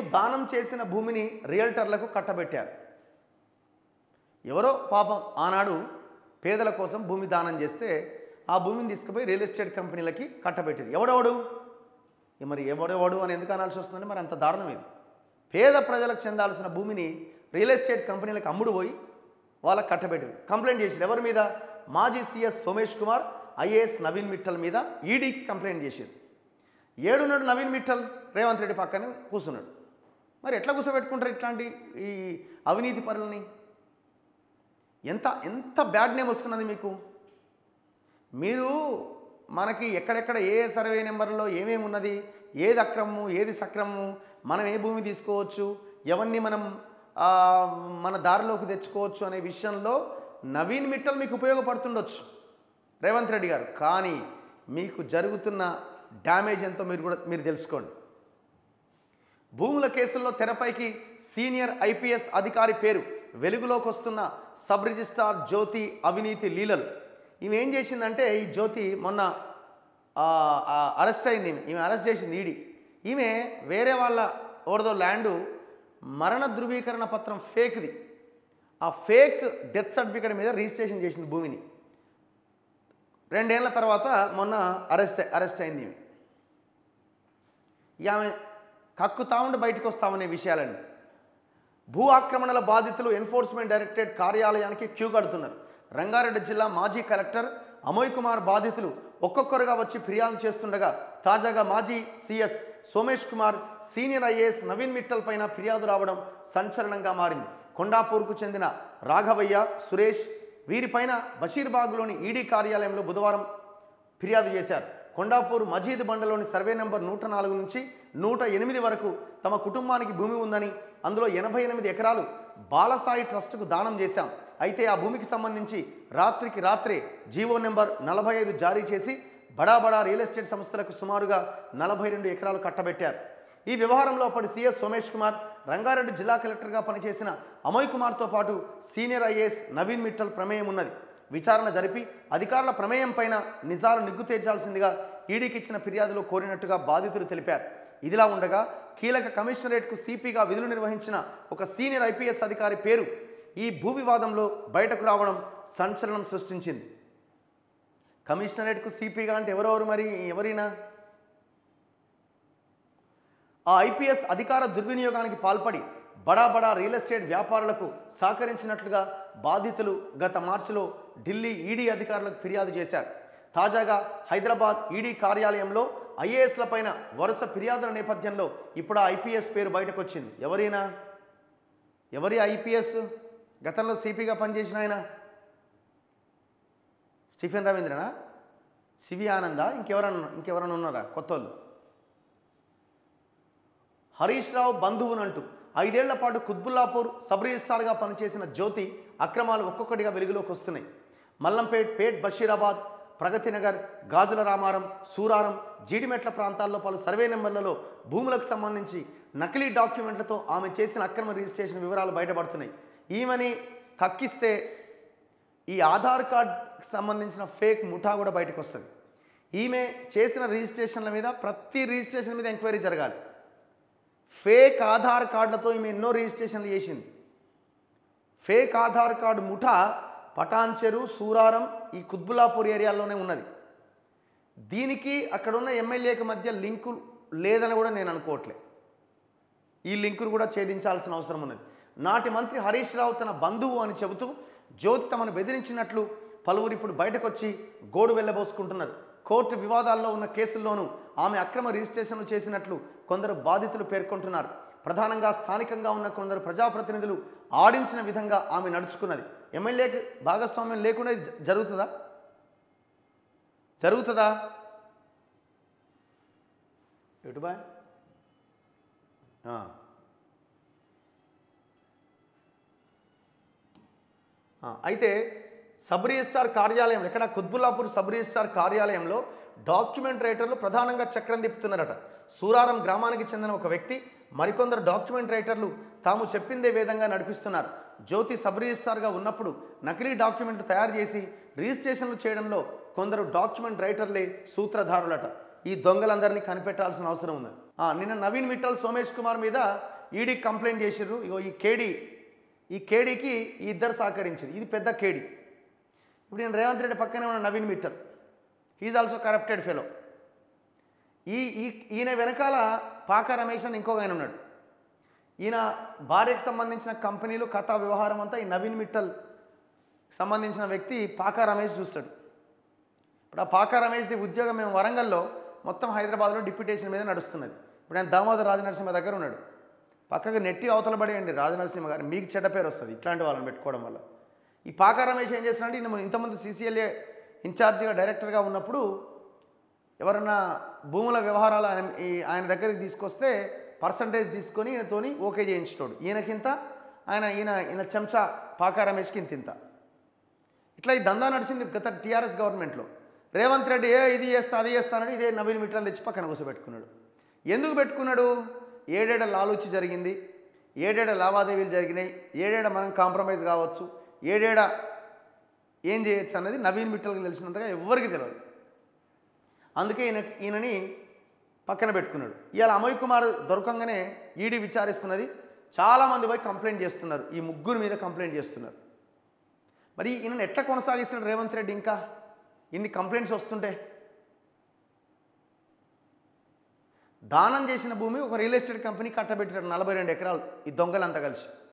దానం చేసిన భూమిని రియల్టర్లకు కట్టబెట్టారు ఎవరో పాపం ఆనాడు పేదల కోసం భూమి దానం చేస్తే ఆ భూమిని తీసుకుపోయి రియల్ ఎస్టేట్ కంపెనీలకి కట్టబెట్టారు ఎవడెవడు ఇక మరి ఎవడెవడు అని ఎందుకు అనాల్సి వస్తుందంటే మరి అంత దారుణం ఇది పేద ప్రజలకు చెందాల్సిన భూమిని రియల్ ఎస్టేట్ కంపెనీలకు అమ్ముడు పోయి వాళ్ళకి కట్టబెట్టారు కంప్లైంట్ చేశారు ఎవరి మీద మాజీ సీఎస్ సోమేష్ కుమార్ ఐఏఎస్ నవీన్ మిట్టల్ మీద ఈడీకి కంప్లైంట్ చేశారు ఏడున్నాడు నవీన్ మిట్టల్ రేవంత్ రెడ్డి పక్కన కూర్చున్నాడు మరి ఎట్లా కూర్చోబెట్టుకుంటారు ఇట్లాంటి ఈ అవినీతి పనులని ఎంత ఎంత బ్యాడ్ నేమ్ వస్తున్నది మీకు మీరు మనకి ఎక్కడెక్కడ ఏ సర్వే నెంబర్లో ఏమేమి ఉన్నది ఏది అక్రమము ఏది సక్రమము మనం ఏ భూమి తీసుకోవచ్చు ఎవరిని మనం ఆ, మన దారిలోకి తెచ్చుకోవచ్చు అనే విషయంలో నవీన్ మిట్టల్ మీకు ఉపయోగపడుతుండొచ్చు రేవంత్ రెడ్డి గారు కానీ మీకు జరుగుతున్న డ్యామేజ్ ఎంతో మీరు కూడా మీరు తెలుసుకోండి భూముల కేసుల్లో తెరపైకి సీనియర్ ఐపీఎస్ అధికారి పేరు వెలుగులోకి వస్తున్న సబ్ రిజిస్ట్రార్ జ్యోతి అవినీతి లీలలు ఈమె ఏం చేసిందంటే ఈ జ్యోతి మొన్న ఆ, ఆ, అరెస్ట్ అయింది ఈమె ఈమె అరెస్ట్ చేసింది ఈడీ ఈమె వేరే వాళ్ళ ఎవరిదో ల్యాండు మరణ ధృవీకరణ పత్రం ఫేక్ది ఆ ఫేక్ డెత్ సర్టిఫికేట్ మీద రిజిస్ట్రేషన్ చేసింది భూమిని రెండేళ్ల తర్వాత మొన్న అరెస్ట్ అరెస్ట్ అయింది ఈమె ఇక ఆమె కక్కుతా ఉండి బయటకు వస్తామనే విషయాలండి భూ ఆక్రమణల బాధితులు ఎన్ఫోర్స్మెంట్ డైరెక్టరేట్ కార్యాలయానికి క్యూ కడుతున్నారు రంగారెడ్డి జిల్లా మాజీ కలెక్టర్ అమోయ్ కుమార్ బాధితులు ఒక్కొక్కరుగా వచ్చి ఫిర్యాదు చేస్తుండగా తాజాగా మాజీ CS Somesh Kumar senior IAS Naveen Mittal పైన ఫిర్యాదు రావడం సంచలనంగా మారింది కొండాపూర్కు చెందిన రాఘవయ్య సురేష్ వీరిపైన బషీర్బాగ్లోని ఈడీ కార్యాలయంలో బుధవారం ఫిర్యాదు చేశారు కొండాపూర్ మజీద్ బండలోని సర్వే నెంబర్ నూట నాలుగు నుంచి నూట ఎనిమిది వరకు తమ కుటుంబానికి భూమి ఉందని అందులో ఎనభై ఎనిమిది ఎకరాలు బాలసాయి ట్రస్టుకు దానం చేశాం అయితే ఆ భూమికి సంబంధించి రాత్రికి రాత్రే జీవో నెంబర్ నలభై ఐదు జారీ చేసి బడా బడా రియల్ ఎస్టేట్ సంస్థలకు సుమారుగా నలభై రెండు ఎకరాలు కట్టబెట్టారు ఈ వ్యవహారంలో అప్పటి సీఎస్ సోమేష్ కుమార్ రంగారెడ్డి జిల్లా కలెక్టర్గా పనిచేసిన అమోయ్ కుమార్తో పాటు సీనియర్ ఐఏఎస్ నవీన్ మిట్టల్ ప్రమేయం ఉన్నది విచారణ జరిపి అధికారుల ప్రమేయం పైన నిజాలు నిగ్గు తేల్చాల్సిందిగా ఈడీకి ఇచ్చిన ఫిర్యాదులో కోరినట్టుగా బాధితులు తెలిపారు ఇదిలా ఉండగా కీలక కమిషనరేట్కు సిపిగా విధులు నిర్వహించిన ఒక సీనియర్ ఐపీఎస్ అధికారి పేరు ఈ భూ వివాదంలో బయటకు రావడం సంచలనం సృష్టించింది కమిషనరేట్కు సిపిగా అంటే ఎవరెవరు మరి ఎవరైనా ఆ ఐపీఎస్ అధికార దుర్వినియోగానికి పాల్పడి బడా బడా రియల్ ఎస్టేట్ వ్యాపారులకు సహకరించినట్లుగా బాధితులు గత మార్చిలో ఢిల్లీ ఈడీ అధికారులకు ఫిర్యాదు చేశారు తాజాగా హైదరాబాద్ ఈడీ కార్యాలయంలో ఐఏఎస్ల పైన వరుస ఫిర్యాదుల నేపథ్యంలో ఇప్పుడు ఆ ఐపీఎస్ పేరు బయటకు వచ్చింది ఎవరైనా ఎవరి ఐపీఎస్ గతంలో సిపిగా పనిచేసిన ఆయన స్టీఫెన్ రవీంద్రనా సివి ఆనందా ఇంకెవరన్నా ఇంకెవరన్నా ఉన్నారా కొత్త వాళ్ళు హరీష్ రావు బంధువునంటూ ఐదేళ్ల పాటు కుత్బుల్లాపూర్ సబ్ రిజిస్ట్రార్గా పనిచేసిన జ్యోతి అక్రమాలు ఒక్కొక్కటిగా వెలుగులోకి వస్తున్నాయి మల్లంపేట్ పేట్ బషీరాబాద్ ప్రగతి నగర్ గాజుల రామారం సూరారం జీడిమెట్ల ప్రాంతాల్లో పలు సర్వే నెంబర్లలో భూములకు సంబంధించి నకిలీ డాక్యుమెంట్లతో ఆమె చేసిన అక్రమ రిజిస్ట్రేషన్ వివరాలు బయటపడుతున్నాయి ఈమెని కక్కిస్తే ఈ ఆధార్ కార్డ్కి సంబంధించిన ఫేక్ ముఠా కూడా బయటకు వస్తుంది ఈమె చేసిన రిజిస్ట్రేషన్ల మీద ప్రతి రిజిస్ట్రేషన్ మీద ఎంక్వైరీ జరగాలి ఫేక్ ఆధార్ కార్డులతో ఈమె ఎన్నో రిజిస్ట్రేషన్లు చేసింది ఫేక్ ఆధార్ కార్డు ముఠా పటాన్చెరు సూరారం ఈ కుత్బులాపూర్ ఏరియాలోనే ఉన్నది దీనికి అక్కడ ఉన్న ఎమ్మెల్యేకి మధ్య లింకు లేదని కూడా నేను అనుకోవట్లే ఈ లింకును కూడా ఛేదించాల్సిన అవసరం ఉన్నది నాటి మంత్రి హరీష్ రావు తన బంధువు అని చెబుతూ జ్యోతి తమను బెదిరించినట్లు పలువురు ఇప్పుడు బయటకు వచ్చి గోడు వెళ్ళబోసుకుంటున్నారు కోర్టు వివాదాల్లో ఉన్న కేసుల్లోనూ ఆమె అక్రమ రిజిస్ట్రేషన్లు చేసినట్లు కొందరు బాధితులు పేర్కొంటున్నారు ప్రధానంగా స్థానికంగా ఉన్న కొందరు ప్రజాప్రతినిధులు ఆడించిన విధంగా ఆమె నడుచుకున్నది ఎమ్మెల్యేకి భాగస్వామ్యం లేకుండా ఇది జ- జరుగుతుందా జరుగుతుందా ఎటు బాయ్ ఆ. ఆ, అయితే సబ్ రిజిస్ట్రార్ కార్యాలయం ఎక్కడ కుత్బుల్లాపూర్ సబ్ రిజిస్ట్రార్ కార్యాలయంలో డాక్యుమెంట్ రైటర్లు ప్రధానంగా చక్రం తిప్పుతున్నారట సూరారం గ్రామానికి చెందిన ఒక వ్యక్తి మరికొందరు డాక్యుమెంట్ రైటర్లు తాము చెప్పిందే విధంగా నడిపిస్తున్నారు జ్యోతి సబ్ రిజిస్ట్రార్గా ఉన్నప్పుడు నకిలీ డాక్యుమెంట్లు తయారు చేసి రిజిస్ట్రేషన్లు చేయడంలో కొందరు డాక్యుమెంట్ రైటర్లే సూత్రధారులట ఈ దొంగలందరినీ కనిపెట్టాల్సిన అవసరం ఉంది ఆ, నిన్న నవీన్ మిట్టల్ సోమేష్ కుమార్ మీద ఈడీకి కంప్లైంట్ చేసిర్రు ఇగో ఈ కేడీ ఈ కేడీకి ఈ ఇద్దరు సహకరించింది ఇది పెద్ద కేడీ ఇప్పుడు నేను రేవంత్ రెడ్డి పక్కనే ఉన్న Naveen Mittal he's also corrupted fellow ఈ ఈ ఈయన వెనకాల పాక రమేష్ అని ఇంకొక ఆయన ఉన్నాడు ఈయన భార్యకు సంబంధించిన కంపెనీలు కథా వ్యవహారం అంతా ఈ నవీన్ మిట్టల్ సంబంధించిన వ్యక్తి పాక రమేష్ చూస్తాడు ఇప్పుడు ఆ పాక రమేష్ది ఉద్యోగం మేము వరంగల్లో మొత్తం హైదరాబాద్లో డిప్యూటేషన్ మీద నడుస్తున్నది ఇప్పుడు ఆయన దామోదర్ రాజనరసింహ దగ్గర ఉన్నాడు పక్కకు నెట్టి అవతల పడేయండి రాజనరసింహ గారు మీకు చెడ్డ పేరు వస్తుంది ఇట్లాంటి వాళ్ళని పెట్టుకోవడం వల్ల ఈ పాక రమేష్ ఏం చేస్తున్నాడు ఈయన ఇంతమంది సీసీఎల్ఏ ఇన్ఛార్జిగా డైరెక్టర్గా ఉన్నప్పుడు ఎవరన్నా భూముల వ్యవహారాలు ఆయన ఈ ఆయన దగ్గరికి తీసుకొస్తే పర్సంటేజ్ తీసుకొని ఈయనతోని ఓకే చేయించుతాడు ఈయనకింత ఆయన ఈయన ఈయన చెంచా పాకా రమేష్కి ఇంత ఇంత ఇట్లా ఈ దందా నడిచింది గత టీఆర్ఎస్ గవర్నమెంట్లో రేవంత్ రెడ్డి ఏ ఇది చేస్తా అది చేస్తానని ఇదే నవీన్ మిట్రాలు తెచ్చి పక్కన కూర్చోబెట్టుకున్నాడు ఎందుకు పెట్టుకున్నాడు ఏడేడ లాలూచి జరిగింది ఏడేడ లావాదేవీలు జరిగినాయి ఏడేడ మనం కాంప్రమైజ్ కావచ్చు ఏడేడ ఏం చేయొచ్చు అన్నది నవీన్ మిట్టల్కి తెలిసినంతగా ఎవరికి తెలియదు అందుకే ఈయన ఈయనని పక్కన పెట్టుకున్నాడు ఇవాళ అమయ్ కుమార్ దొరకంగానే ఈడీ విచారిస్తున్నది చాలామంది పోయి కంప్లైంట్ చేస్తున్నారు ఈ ముగ్గురు మీద కంప్లైంట్ చేస్తున్నారు మరి ఈయనను ఎట్లా కొనసాగిస్తున్నాడు రేవంత్ రెడ్డి ఇంకా ఇన్ని కంప్లైంట్స్ వస్తుంటే దానం చేసిన భూమి ఒక రియల్ ఎస్టేట్ కంపెనీ కట్టబెట్టారు నలభై రెండు ఎకరాలు ఈ దొంగలంతా కలిసి